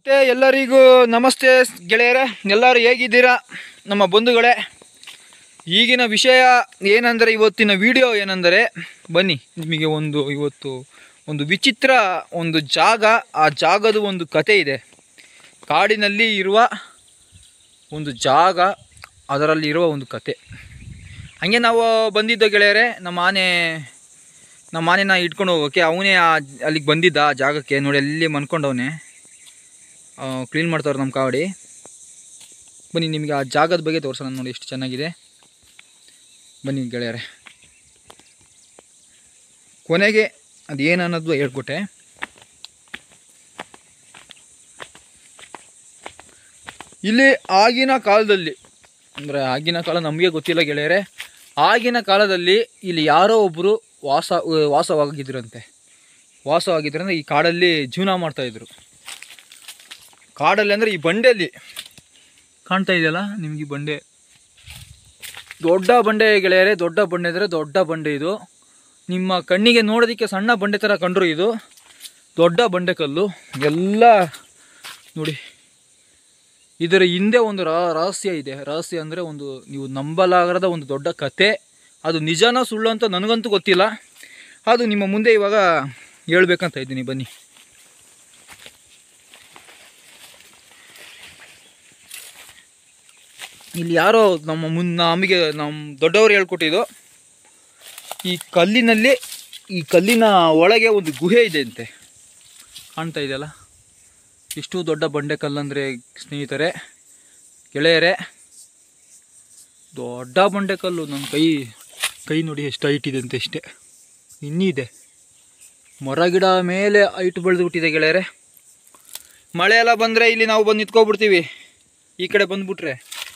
ಮತ್ತೆ ಎಲ್ಲರಿಗೂ ನಮಸ್ತೆ ಗೆಳೆಯರೆ ಎಲ್ಲರೂ ಹೇಗಿದ್ದೀರಾ ನಮ್ಮ ಬಂಧುಗಳೇ ಈಗಿನ ವಿಷಯ ಏನಂದರೆ ಇವತ್ತಿನ ವಿಡಿಯೋ ಏನೆಂದರೆ ಬನ್ನಿ ನಿಮಗೆ ಒಂದು ಇವತ್ತು ಒಂದು ವಿಚಿತ್ರ ಒಂದು ಜಾಗ ಆ ಜಾಗದ ಒಂದು ಕತೆ ಇದೆ ಕಾಡಿನಲ್ಲಿ ಇರುವ ಒಂದು ಜಾಗ ಅದರಲ್ಲಿ ಇರುವ ಒಂದು ಕತೆ ಹಂಗೆ ನಾವು ಬಂದಿದ್ದ ಗೆಳೆಯರೆ ನಮ್ಮ ಆನೆ ನಮ್ಮ ಆನೆನ ಇಟ್ಕೊಂಡು ಹೋಗೋಕ್ಕೆ ಅವನೇ ಅಲ್ಲಿಗೆ ಬಂದಿದ್ದ ಆ ಜಾಗಕ್ಕೆ ನೋಡಿ ಅಲ್ಲಿ ಮನ್ಕೊಂಡವನೇ ಕ್ಲೀನ್ ಮಾಡ್ತಾವ್ರೆ ನಮ್ಮ ಕಾವಡಿ ಬನ್ನಿ ನಿಮಗೆ ಆ ಜಾಗದ ಬಗ್ಗೆ ತೋರಿಸೋಣ ನೋಡಿ ಎಷ್ಟು ಚೆನ್ನಾಗಿದೆ ಬನ್ನಿ ಗೆಳೆಯರೆ ಕೊನೆಗೆ ಅದೇನು ಅನ್ನೋದು ಹೇಳ್ಕೊಟ್ಟೆ ಇಲ್ಲಿ ಆಗಿನ ಕಾಲದಲ್ಲಿ ಅಂದರೆ ಆಗಿನ ಕಾಲ ನಮಗೆ ಗೊತ್ತಿಲ್ಲ ಗೆಳೆಯರೆ ಆಗಿನ ಕಾಲದಲ್ಲಿ ಇಲ್ಲಿ ಯಾರೋ ಒಬ್ಬರು ವಾಸ ವಾಸವಾಗಿದ್ರಂತೆ ವಾಸವಾಗಿದ್ರಂದ್ರೆ ಈ ಕಾಡಲ್ಲಿ ಜೀವನ ಮಾಡ್ತಾಯಿದ್ರು ಕಾಡಲ್ಲಿ ಅಂದರೆ ಈ ಬಂಡೆಯಲ್ಲಿ ಕಾಣ್ತಾ ಇದೆಯಲ್ಲ ನಿಮ್ಗೆ ಈ ಬಂಡೆ ದೊಡ್ಡ ಬಂಡೆ ಗೆಳೆಯರೆ ದೊಡ್ಡ ಬಂಡೆ ಅಂದರೆ ದೊಡ್ಡ ಬಂಡೆ ಇದು ನಿಮ್ಮ ಕಣ್ಣಿಗೆ ನೋಡೋದಕ್ಕೆ ಸಣ್ಣ ಬಂಡೆ ಥರ ಕಂಡ್ರು ಇದು ದೊಡ್ಡ ಬಂಡೆ ಕಲ್ಲು ಎಲ್ಲ ನೋಡಿ ಇದರ ಹಿಂದೆ ಒಂದು ರ- ರಹಸ್ಯ ಇದೆ ರಹಸ್ಯ ಅಂದರೆ ಒಂದು ನೀವು ನಂಬಲಾಗದ ಒಂದು ದೊಡ್ಡ ಕತೆ ಅದು ನಿಜನೋ ಸುಳ್ಳು ಅಂತ ನನಗಂತೂ ಗೊತ್ತಿಲ್ಲ ಅದು ನಿಮ್ಮ ಮುಂದೆ ಇವಾಗ ಹೇಳ್ಬೇಕಂತ ಇದ್ದೀನಿ ಬನ್ನಿ ಇಲ್ಲಿ ಯಾರೋ ನಮ್ಮ ಮುನ್ ನಮಗೆ ನಮ್ಮ ದೊಡ್ಡವರು ಹೇಳ್ಕೊಟ್ಟಿದ್ದು ಈ ಕಲ್ಲಿನಲ್ಲಿ ಈ ಕಲ್ಲಿನ ಒಳಗೆ ಒಂದು ಗುಹೆ ಇದೆ ಅಂತೆ ಕಾಣ್ತಾ ಇದೆಯಲ್ಲ ಇಷ್ಟು ದೊಡ್ಡ ಬಂಡೆ ಕಲ್ಲಂದರೆ ಸ್ನೇಹಿತರೆ ಗೆಳೆಯರೆ ದೊಡ್ಡ ಬಂಡೆ ಕಲ್ಲು ನನ್ನ ಕೈ ಕೈ ನೋಡಿ ಎಷ್ಟು ಹೈಟ್ ಇದೆ ಅಂತ ಇಷ್ಟೇ ಇನ್ನಿದೆ ಮರ ಗಿಡ ಮೇಲೆ ಹೈಟ್ ಬೆಳೆದು ಬಿಟ್ಟಿದೆ ಗೆಳೆಯರೆ ಮಳೆ ಎಲ್ಲ ಬಂದರೆ ಇಲ್ಲಿ ನಾವು ಬಂದು ನಿಂತ್ಕೊಬಿಡ್ತೀವಿ ಈ ಕಡೆ ಬಂದ್ಬಿಟ್ರೆ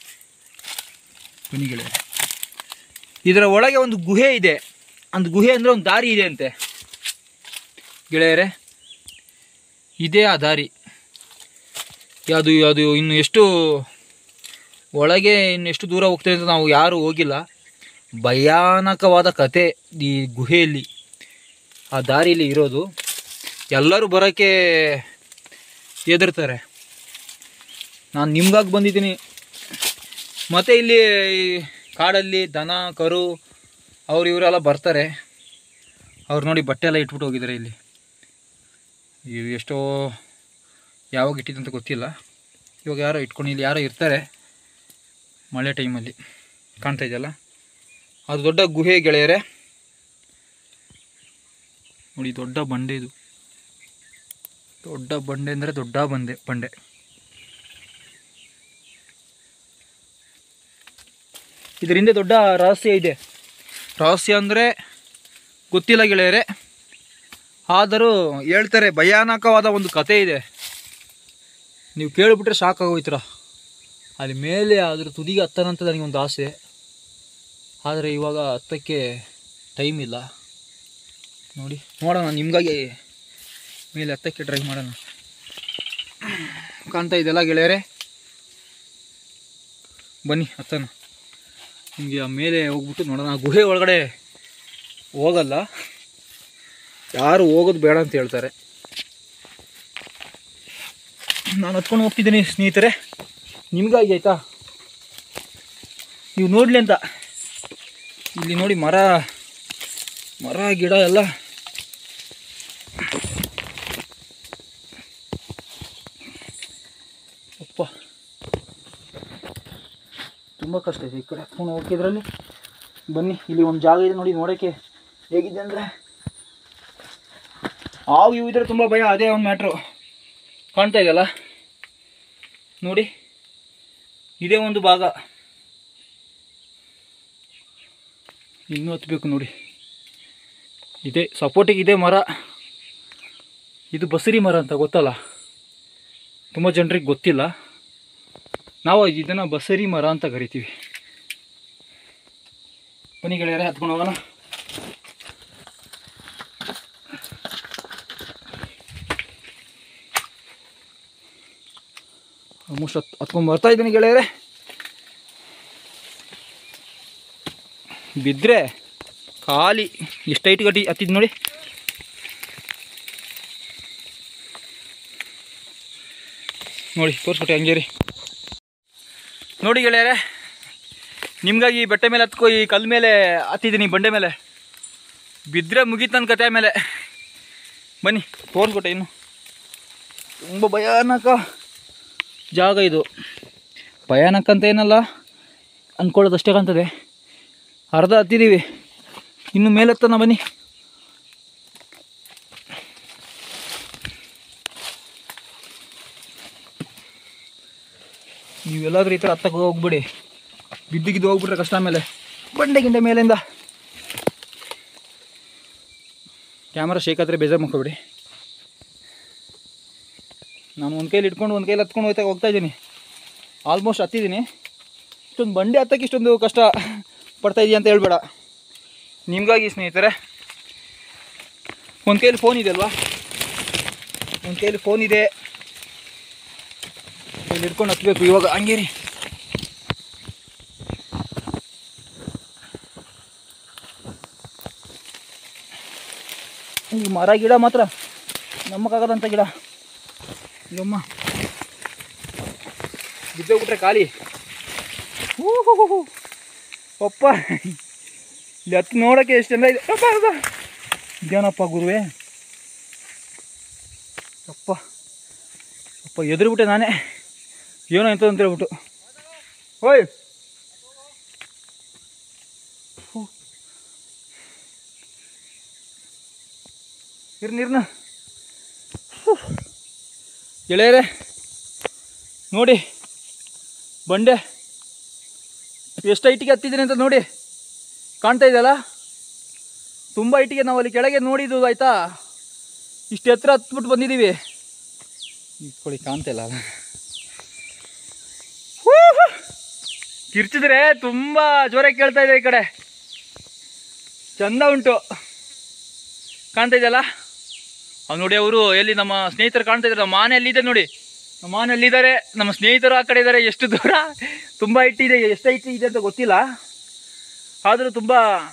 ಬನ್ನಿ ಗೆಳೆಯರೆ ಇದರ ಒಳಗೆ ಒಂದು ಗುಹೆ ಇದೆ ಒಂದು ಗುಹೆ ಅಂದರೆ ಒಂದು ದಾರಿ ಇದೆ ಅಂತೆ ಗೆಳೆಯರೆ ಇದೇ ಆ ದಾರಿ ಅದು ಅದು ಇನ್ನು ಎಷ್ಟು ಒಳಗೆ ಇನ್ನು ಎಷ್ಟು ದೂರ ಹೋಗ್ತದೆ ಅಂತ ನಾವು ಯಾರೂ ಹೋಗಿಲ್ಲ ಭಯಾನಕವಾದ ಕತೆ ಈ ಗುಹೆಯಲ್ಲಿ ಆ ದಾರಿಯಲ್ಲಿ ಇರೋದು ಎಲ್ಲರೂ ಬರೋಕ್ಕೆ ಹೆದರ್ತಾರೆ ನಾನು ನಿಮ್ಗಾಗಿ ಬಂದಿದ್ದೀನಿ ಮತ್ತು ಇಲ್ಲಿ ಈ ಕಾಡಲ್ಲಿ ದನ ಕರು ಅವ್ರು ಇವರೆಲ್ಲ ಬರ್ತಾರೆ ಅವ್ರು ನೋಡಿ ಬಟ್ಟೆ ಎಲ್ಲ ಇಟ್ಬಿಟ್ಟು ಹೋಗಿದ್ದಾರೆ ಇಲ್ಲಿ ಇವು ಎಷ್ಟೋ ಯಾವಾಗ ಇಟ್ಟಿದ್ದಂತ ಗೊತ್ತಿಲ್ಲ ಇವಾಗ ಯಾರೋ ಇಟ್ಕೊಂಡು ಇಲ್ಲಿ ಯಾರೋ ಇರ್ತಾರೆ ಮಳೆ ಟೈಮಲ್ಲಿ ಕಾಣ್ತಾ ಇದೆಯಲ್ಲ ಅದು ದೊಡ್ಡ ಗುಹೆ ಗೆಳೆಯರೆ ನೋಡಿ ದೊಡ್ಡ ಬಂಡೆ ಇದು ದೊಡ್ಡ ಬಂಡೆ ಅಂದರೆ ದೊಡ್ಡ ಬಂಡೆ ಬಂಡೆ ಇದ್ರ ಹಿಂದೆ ದೊಡ್ಡ ರಹಸ್ಯ ಇದೆ ರಹಸ್ಯ ಅಂದರೆ ಗೊತ್ತಿಲ್ಲ ಗೆಳೆಯರೆ ಆದರೂ ಹೇಳ್ತಾರೆ ಭಯಾನಕವಾದ ಒಂದು ಕತೆ ಇದೆ ನೀವು ಕೇಳಿಬಿಟ್ರೆ ಶಾಕ್ ಆಗೋಯ್ತೀರ ಅಲ್ಲಿ ಮೇಲೆ ಅದ್ರ ತುದಿಗೆ ಹತ್ತನಂತ ನನಗೊಂದು ಆಸೆ ಆದರೆ ಇವಾಗ ಹತ್ತಕ್ಕೆ ಟೈಮ್ ಇಲ್ಲ ನೋಡಿ ನೋಡೋಣ ನಿಮಗಾಗಿ ಮೇಲೆ ಹತ್ತಕ್ಕೆ ಟ್ರೈ ಮಾಡೋಣ ಕಾಣ್ತಾ ಇದೆಯಲ್ಲ ಗೆಳೆಯರೆ ಬನ್ನಿ ಹತ್ತನ ನಿಮಗೆ ಆ ಮೇಲೆ ಹೋಗ್ಬಿಟ್ಟು ನೋಡೋಣ ಆ ಗುಹೆ ಒಳಗಡೆ ಹೋಗಲ್ಲ ಯಾರು ಹೋಗೋದು ಬೇಡ ಅಂತ ಹೇಳ್ತಾರೆ ನಾನು ಹತ್ಕೊಂಡು ಹೋಗ್ತಿದ್ದೀನಿ ಸ್ನೇಹಿತರೆ ನಿಮಗಾಗಿ ಆಯ್ತಾ ನೀವು ನೋಡಲಿ ಅಂತ ಇಲ್ಲಿ ನೋಡಿ ಮರ ಮರ ಗಿಡ ಎಲ್ಲ ಅಪ್ಪ ತುಂಬ ಕಷ್ಟ ಇದೆ ಈ ಕಡೆ ಹತ್ಕೊಂಡು ಹೋಗಿದ್ರಲ್ಲಿ ಬನ್ನಿ ಇಲ್ಲಿ ಒಂದು ಜಾಗ ಇದೆ ನೋಡಿ ನೋಡೋಕ್ಕೆ ಹೇಗಿದೆ ಅಂದರೆ ಹಾವು ಇವು ಇದ್ರೆ ತುಂಬ ಭಯ ಅದೇ ಒಂದು ಮ್ಯಾಟ್ರು ಕಾಣ್ತಾ ಇದೆಯಲ್ಲ ನೋಡಿ ಇದೇ ಒಂದು ಭಾಗ ಇನ್ನೂ ಹತ್ಬೇಕು ನೋಡಿ ಇದೆ ಸಪೋರ್ಟಿಗೆ ಇದೆ ಮರ ಇದು ಬಸರಿ ಮರ ಅಂತ ಗೊತ್ತಲ್ಲ ತುಂಬ ಜನರಿಗೆ ಗೊತ್ತಿಲ್ಲ ನಾವು ಇದನ್ನು ಬಸರಿ ಮರ ಅಂತ ಕರಿತೀವಿ ಬನ್ನಿ ಗೆಳೆಯರೆ ಹತ್ಕೊಂಡು ಹೋಗೋಣ ಆಲ್ಮೋಸ್ಟ್ ಹತ್ ಹತ್ಕೊಂಡು ಬರ್ತಾ ಇದ್ದೀನಿ ಗೆಳೆಯರೆ ಬಿದ್ದರೆ ಖಾಲಿ ಎಷ್ಟು ಹೈಟ್ ಗಟ್ಟಿ ಹತ್ತಿದ್ ನೋಡಿ ನೋಡಿ ತೋರಿಸ್ಬಿಟ್ಟೆ ಹಂಗೆ ರೀ ನೋಡಿ ಗೆಳೆಯರೆ ನಿಮ್ಗಾಗಿ ಈ ಬೆಟ್ಟ ಮೇಲೆ ಹತ್ಕೋ ಈ ಕಲ್ ಮೇಲೆ ಹತ್ತಿದ್ದೀನಿ ಬಂಡೆ ಮೇಲೆ ಬಿದ್ದರೆ ಮುಗೀತು ನನ್ನ ಕತೆ ಮೇಲೆ ಬನ್ನಿ ತೋರಿಸ್ಬಿಟ್ಟೆ ಇನ್ನು ತುಂಬ ಭಯಾನಕ ಜಾಗ ಇದು ಭಯಾನಕ ಅಂತ ಏನಲ್ಲ ಅಂದ್ಕೊಳ್ಳೋದಷ್ಟೇ ಕಾಣ್ತದೆ ಅರ್ಧ ಹತ್ತಿದ್ದೀವಿ ಇನ್ನು ಮೇಲೆ ಹತ್ತನ ಬನ್ನಿ ನೀವೆಲ್ಲಾದ್ರೂ ಈ ಥರ ಹತ್ತಕ್ಕೆ ಹೋಗ್ಬಿಡಿ ಬಿದ್ದಿಗಿದ್ದು ಹೋಗ್ಬಿಟ್ರೆ ಕಷ್ಟ ಆಮೇಲೆ ಬಂಡೆ ಗಿಂಡೆ ಮೇಲಿಂದ ಕ್ಯಾಮ್ರಾ ಶೇಕ್ ಆದರೆ ಬೇಜಾರು ಮಾಡ್ಕೊಬಿಡಿ ನಾನು ಒಂದು ಕೈಲಿ ಇಟ್ಕೊಂಡು ಒಂದು ಕೈಲಿ ಹತ್ಕೊಂಡು ಹೋಗ್ತಾ ಹೋಗ್ತಾ ಇದ್ದೀನಿ ಆಲ್ಮೋಸ್ಟ್ ಹತ್ತಿದ್ದೀನಿ ಇಷ್ಟೊಂದು ಬಂಡೆ ಹತ್ತಕ್ಕೆ ಇಷ್ಟೊಂದು ಕಷ್ಟ ಪಡ್ತಾ ಇದೀಯ ಅಂತ ಹೇಳ್ಬೇಡ ನಿಮಗಾಗಿ ಸ್ನೇಹಿತರೆ ಒಂದು ಕೈಲಿ ಫೋನ್ ಇದೆ ಅಲ್ವಾ ಒಂದು ಕೈಲಿ ಫೋನ್ ಇದೆ ಇಲ್ಲಿ ಹಿಡ್ಕೊಂಡು ಹತ್ಬೇಕು ಇವಾಗ ಹಂಗೆ ರೀ ಈ ಮರ ಗಿಡ ಮಾತ್ರ ನಮ್ಮಕ್ಕಾಗದಂಥ ಗಿಡ ಇಲ್ಲಮ್ಮ ಬಿದ್ದೋಗ್ಬಿಟ್ರೆ ಖಾಲಿ ಹೂ ಹೂ ಹೂ ಹೂ. ಅಪ್ಪ ಇಲ್ಲಿ ಹತ್ತಿ ನೋಡೋಕ್ಕೆ ಎಷ್ಟು ಚಂದ ಇದೆ ಅಪ್ಪ ಅಪ್ಪ ಇದೇನಪ್ಪ ಗುರುವೇ ಅಪ್ಪ ಅಪ್ಪ ಎದುರುಬಿಟ್ಟೆ ನಾನೇ ಏನೋ ಎಂತ ಅಂತ ಹೇಳ್ಬಿಟ್ಟು ಓಯ್ ಹೂ. ಇರ್ ನೀರ್ನ ಗೆಳೆಯರೆ ನೋಡಿ ಬಂಡೆ ಎಷ್ಟು ಹೈಟಿಗೆ ಹತ್ತಿದ್ದೀನಿ ಅಂತ ನೋಡಿ ಕಾಣ್ತಾ ಇದೆಯಲ್ಲ ತುಂಬ ಹೈಟಿಗೆ ನಾವು ಅಲ್ಲಿ ಕೆಳಗೆ ನೋಡಿದ್ದು ಆಯ್ತಾ ಇಷ್ಟು ಎತ್ತರ ಹತ್ಬಿಟ್ಟು ಬಂದಿದ್ದೀವಿ ಇಟ್ಕೊಳ್ಳಿ ಕಾಣ್ತಾ ಇಲ್ಲ ಅಲ್ಲ ಹೂ! ಕಿರ್ಚಿದ್ರೆ ತುಂಬ ಜೋರಾಗಿ ಕೇಳ್ತಾ ಇದೆ ಈ ಕಡೆ ಚಂದ ಉಂಟು ಕಾಣ್ತಾ ಇದೆಯಲ್ಲ ಅವ್ನು ನೋಡಿ ಅವರು ಎಲ್ಲಿ ನಮ್ಮ ಸ್ನೇಹಿತರು ಕಾಣ್ತಾ ಇದ್ದಾರೆ ನಮ್ಮ ಮಾನೆ ಎಲ್ಲಿದೆ ನೋಡಿ ನಮ್ಮ ಮಾನೆ ಎಲ್ಲಿದ್ದಾರೆ ನಮ್ಮ ಸ್ನೇಹಿತರು ಆ ಕಡೆ ಇದ್ದಾರೆ ಎಷ್ಟು ದೂರ ತುಂಬ ಇಟ್ಟಿದೆ ಎಷ್ಟು ಹೈಟ್ ಇದೆ ಅಂತ ಗೊತ್ತಿಲ್ಲ ಆದರೂ ತುಂಬ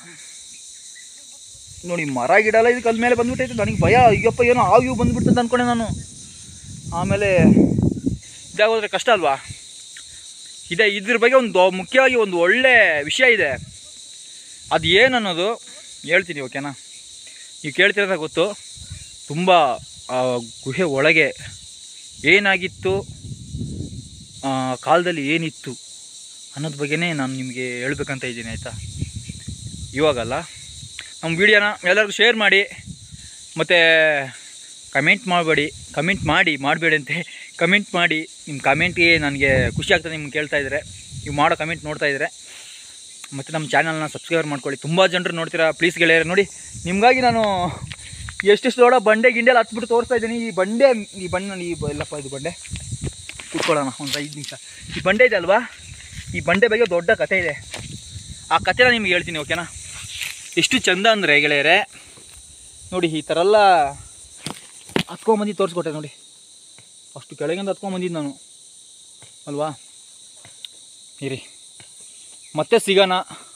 ನೋಡಿ ಮರ ಗಿಡ ಎಲ್ಲ ಇದು ಕಲ್ ಮೇಲೆ ಬಂದ್ಬಿಟ್ಟೈತೆ ನನಗೆ ಭಯ ಅಯ್ಯಪ್ಪ ಏನೋ ಆವು ಇವು ಬಂದ್ಬಿಡ್ತು ಅಂತ ಅಂದ್ಕೊಂಡೆ ನಾನು ಆಮೇಲೆ ಇದಾಗೋದ್ರೆ ಕಷ್ಟ ಅಲ್ವಾ ಇದೆ ಇದ್ರ ಬಗ್ಗೆ ಒಂದು ಮುಖ್ಯವಾಗಿ ಒಂದು ಒಳ್ಳೆ ವಿಷಯ ಇದೆ ಅದು ಏನು ಅನ್ನೋದು ಹೇಳ್ತೀನಿ ಓಕೆನಾ ನೀವು ಕೇಳ್ತಿರೋದ ಗೊತ್ತು ತುಂಬ ಆ ಗುಹೆ ಒಳಗೆ ಏನಾಗಿತ್ತು ಆ ಕಾಲದಲ್ಲಿ ಏನಿತ್ತು ಅನ್ನೋದ್ರ ಬಗ್ಗೆನೇ ನಾನು ನಿಮಗೆ ಹೇಳ್ಬೇಕಂತ ಇದ್ದೀನಿ ಆಯಿತಾ ಇವಾಗಲ್ಲ ನಮ್ಮ ವಿಡಿಯೋನ ಎಲ್ಲರಿಗೂ ಶೇರ್ ಮಾಡಿ ಮತ್ತು ಕಮೆಂಟ್ ಮಾಡಬೇಡಿ ಕಮೆಂಟ್ ಮಾಡಿ ಮಾಡಬೇಡಿ ಅಂತೆ ಕಮೆಂಟ್ ಮಾಡಿ ನಿಮ್ಮ ಕಮೆಂಟ್ಗೆ ನನಗೆ ಖುಷಿ ಆಗ್ತದೆ ನಿಮ್ಗೆ ಕೇಳ್ತಾ ಇದ್ದಾರೆ ನೀವು ಮಾಡೋ ಕಮೆಂಟ್ ನೋಡ್ತಾ ಇದ್ದಾರೆ ಮತ್ತು ನಮ್ಮ ಚಾನಲ್ನ ಸಬ್ಸ್ಕ್ರೈಬ್ ಮಾಡ್ಕೊಳ್ಳಿ ತುಂಬ ಜನರು ನೋಡ್ತೀರಾ ಪ್ಲೀಸ್ ಗೆಳೆಯರೆ ನೋಡಿ ನಿಮಗಾಗಿ ನಾನು ಎಷ್ಟೆಷ್ಟು ದೊಡ್ಡ ಬಂಡೆ ಗಿಂಡೆಲ್ಲ ಹತ್ಬಿಟ್ಟು ತೋರಿಸ್ತಾ ಇದ್ದೀನಿ ಈ ಬಂಡೆ ಈ ಬಣ್ಣ ಈ ಬ- ಇಲ್ಲಪ್ಪ ಇದು ಬಂಡೆ ಕೂತ್ಕೊಳ್ಳೋಣ ಒಂದು ಐದು ನಿಮಿಷ ಈ ಬಂಡೆ ಇದೆ ಅಲ್ವಾ ಈ ಬಂಡೆ ಬಗ್ಗೆ ದೊಡ್ಡ ಕತೆ ಇದೆ ಆ ಕಥೆನ ನಿಮ್ಗೆ ಹೇಳ್ತೀನಿ ಓಕೆನಾ ಎಷ್ಟು ಚಂದ ಅಂದರೆ ಗೆಳೆಯರೆ ನೋಡಿ ಈ ಥರ ಎಲ್ಲ ಹತ್ಕೊಂಬಂದು ತೋರಿಸ್ಕೊಟ್ಟೆ ನೋಡಿ ಅಷ್ಟು ಕೆಳಗಿಂದ ಹತ್ಕೊಂಬಂದಿದ್ದು ನಾನು ಅಲ್ವಾ ಇರಿ ಮತ್ತೆ ಸಿಗೋಣ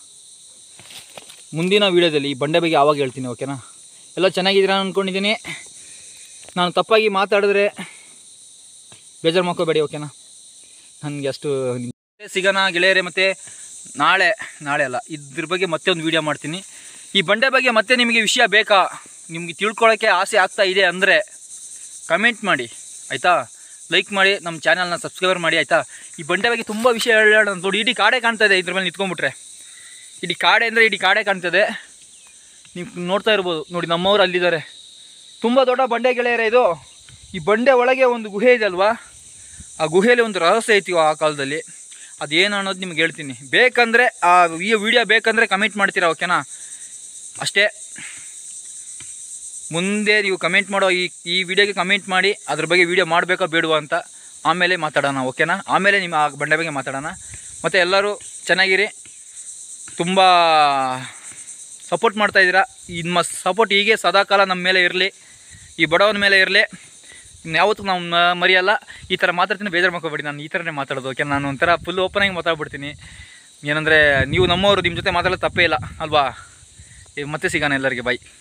ಮುಂದಿನ ವೀಡಿಯೋದಲ್ಲಿ ಈ ಬಂಡೆ ಬಗ್ಗೆ ಆವಾಗ ಹೇಳ್ತೀನಿ ಓಕೆನಾ ಎಲ್ಲ ಚೆನ್ನಾಗಿದ್ದೀರಾ ಅಂದ್ಕೊಂಡಿದ್ದೀನಿ ನಾನು ತಪ್ಪಾಗಿ ಮಾತಾಡಿದ್ರೆ ಬೇಜಾರು ಮಾಡ್ಕೋಬೇಡಿ ಓಕೆನಾ ನನಗೆ ಅಷ್ಟು ಮತ್ತೆ ಸಿಗೋಣ ಗೆಳೆಯರೆ ಮತ್ತು ನಾಳೆ ನಾಳೆ ಅಲ್ಲ ಇದ್ರ ಬಗ್ಗೆ ಮತ್ತೆ ಒಂದು ವೀಡಿಯೋ ಮಾಡ್ತೀನಿ ಈ ಬಂಡೆ ಬಗ್ಗೆ ಮತ್ತೆ ನಿಮಗೆ ವಿಷಯ ಬೇಕಾ ನಿಮಗೆ ತಿಳ್ಕೊಳ್ಳೋಕ್ಕೆ ಆಸೆ ಆಗ್ತಾ ಇದೆ ಅಂದರೆ ಕಮೆಂಟ್ ಮಾಡಿ ಆಯಿತಾ ಲೈಕ್ ಮಾಡಿ ನಮ್ಮ ಚಾನಲ್ನ ಸಬ್ಸ್ಕ್ರೈಬರ್ ಮಾಡಿ ಆಯಿತಾ ಈ ಬಂಡೆ ಬಗ್ಗೆ ತುಂಬ ವಿಷಯ ಹೇಳೋಣ ನೋಡಿ ಇಡೀ ಕಾಡೆ ಕಾಣ್ತಾ ಇದೆ ಇದ್ರ ಮೇಲೆ ನಿಂತ್ಕೊಂಡ್ಬಿಟ್ರೆ ಇಡೀ ಕಾಡೆ ಅಂದರೆ ಇಡೀ ಕಾಡೆ ಕಾಣ್ತದೆ ನೀವು ನೋಡ್ತಾ ಇರ್ಬೋದು ನೋಡಿ ನಮ್ಮವ್ರು ಅಲ್ಲಿದ್ದಾರೆ ತುಂಬ ದೊಡ್ಡ ಬಂಡೆ ಗೆಳೆಯರ ಇದು ಈ ಬಂಡೆ ಒಳಗೆ ಒಂದು ಗುಹೆ ಇದೆ ಅಲ್ವಾ ಆ ಗುಹೆಯಲ್ಲಿ ಒಂದು ರಹಸ್ಯ ಐತಿ ಆ ಕಾಲದಲ್ಲಿ ಅದೇನು ಅನ್ನೋದು ನಿಮ್ಗೆ ಹೇಳ್ತೀನಿ ಬೇಕಂದರೆ ಆ ಈ ವಿಡಿಯೋ ಬೇಕಂದರೆ ಕಮೆಂಟ್ ಮಾಡ್ತೀರಾ ಓಕೆನಾ ಅಷ್ಟೇ ಮುಂದೆ ನೀವು ಕಮೆಂಟ್ ಮಾಡೋ ಈ ಈ ವಿಡಿಯೋಗೆ ಕಮೆಂಟ್ ಮಾಡಿ ಅದ್ರ ಬಗ್ಗೆ ವಿಡಿಯೋ ಮಾಡಬೇಕೋ ಬೇಡವಾ ಅಂತ ಆಮೇಲೆ ಮಾತಾಡೋಣ ಓಕೆನಾ ಆಮೇಲೆ ನಿಮ್ಮ ಆ ಬಂಡೆ ಬಗ್ಗೆ ಮಾತಾಡೋಣ ಮತ್ತು ಎಲ್ಲರೂ ಚೆನ್ನಾಗಿರಿ ತುಂಬ ಸಪೋರ್ಟ್ ಮಾಡ್ತಾ ಇದ್ದೀರಾ ನಿಮ್ಮ ಸಪೋರ್ಟ್ ಹೀಗೆ ಸದಾಕಾಲ ನಮ್ಮ ಮೇಲೆ ಇರಲಿ ಈ ಬಡವನ ಮೇಲೆ ಇರಲಿ ಯಾವತ್ತೂ ನಾವು ಮ- ಮರೆಯಲ್ಲ ಈ ಥರ ಮಾತಾಡ್ತೀನಿ ಬೇಜಾರು ಮಾಡ್ಕೋಬೇಡಿ ನಾನು ಈ ಥರನೇ ಮಾತಾಡೋದು ಓಕೆ ನಾನು ಒಂಥರ ಫುಲ್ ಓಪನ್ ಆಗಿ ಮಾತಾಡ್ಬಿಡ್ತೀನಿ ಏನಂದರೆ ನೀವು ನಮ್ಮವರು ನಿಮ್ಮ ಜೊತೆ ಮಾತಾಡೋದು ತಪ್ಪೇ ಇಲ್ಲ ಅಲ್ವಾ ಈಗ ಮತ್ತೆ ಸಿಗೋಣ ಎಲ್ಲರಿಗೆ ಬಾಯ್